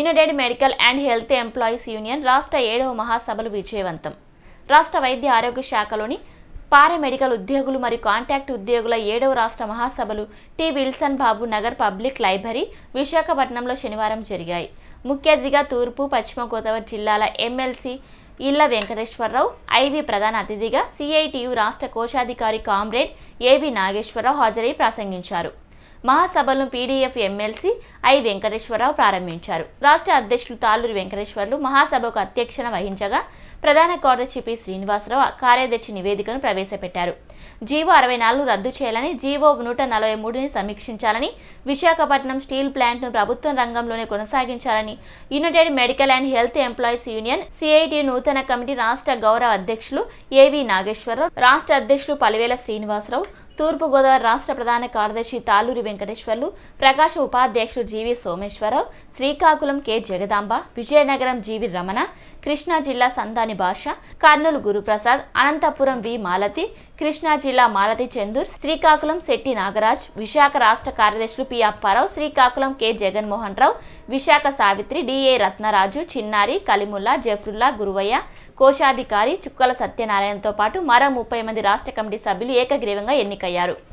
United medical and health employees union రాష్ట్ర ఏడవ మహాసభలు విజయవంతం రాష్ట్ర వైద్య ఆరోగ్య శాఖలోని పారామెడికల్ ఉద్యోగులు మరియు కాంట్రాక్ట్ ఉద్యోగుల ఏడవ రాష్ట్ర మహాసభలు T Wilson Babu Nagar public library విశాఖపట్నంలో శనివారం జరిగాయి ముఖ్య అతిథిగా తూర్పు పశ్చిమ గోదావరి జిల్లాల ఎమ్మెల్సీ ఇళ్ల వెంకటేశ్వరరావు ఐవి ప్రధాన అతిథిగా సిఐటియు రాష్ట్ర కోశాధికారి కామ్రేడ్ ఏవి నాగేశ్వరరావు హాజరై ప్రసంగించారు మహాసభలను పీడీఎఫ్ ఎమ్మెల్సీ ఐ వెంకటేశ్వరరావు ప్రారంభించారు రాష్ట్ర అధ్యక్షులు తాళ్ళూరి వెంకటేశ్వర్లు మహాసభకు అధ్యక్షత వహించగా ప్రధాన కార్యదర్శి పి శ్రీనివాసరావు కార్యదర్శి నివేదికను ప్రవేశపెట్టారు జీవో అరవై నాలుగు రద్దు చేయాలని జీవో నూట నలభై మూడుని సమీక్షించాలని విశాఖపట్నం స్టీల్ ప్లాంట్ను ప్రభుత్వం రంగంలోనే కొనసాగించాలని united medical and health employees union CIT నూతన కమిటీ రాష్ట్ర గౌరవ అధ్యక్షులు ఏవి నాగేశ్వరరావు రాష్ట్ర అధ్యక్షులు పలివేల శ్రీనివాసరావు తూర్పుగోదావరి రాష్ట్ర ప్రధాన కార్యదర్శి తాళ్ళూరి వెంకటేశ్వర్లు ప్రకాశం ఉపాధ్యక్షులు G V Someswara Rao Srikakulam K Jagadamba Vizianagaram G V Ramana Krishna జిల్లా సందాని భాష కర్నూలు గురుప్రసాద్ అనంతపురం వి మాలతి కృష్ణా జిల్లా మాలతి చందూర్ శ్రీకాకుళం శెట్టి నాగరాజ్ విశాఖ రాష్ట్ర కార్యదర్శులు P Appa Rao Srikakulam K Jagan Mohan Rao Visakha Savitri D A Ratnaraju Chinnari Kalimulla Zafrulla Guruvaiah కోశాధికారి చుక్కల సత్యనారాయణతో పాటు మరో ముప్పై మంది రాష్ట్ర కమిటీ సభ్యులు ఏకగ్రీవంగా ఎన్నికయ్యారు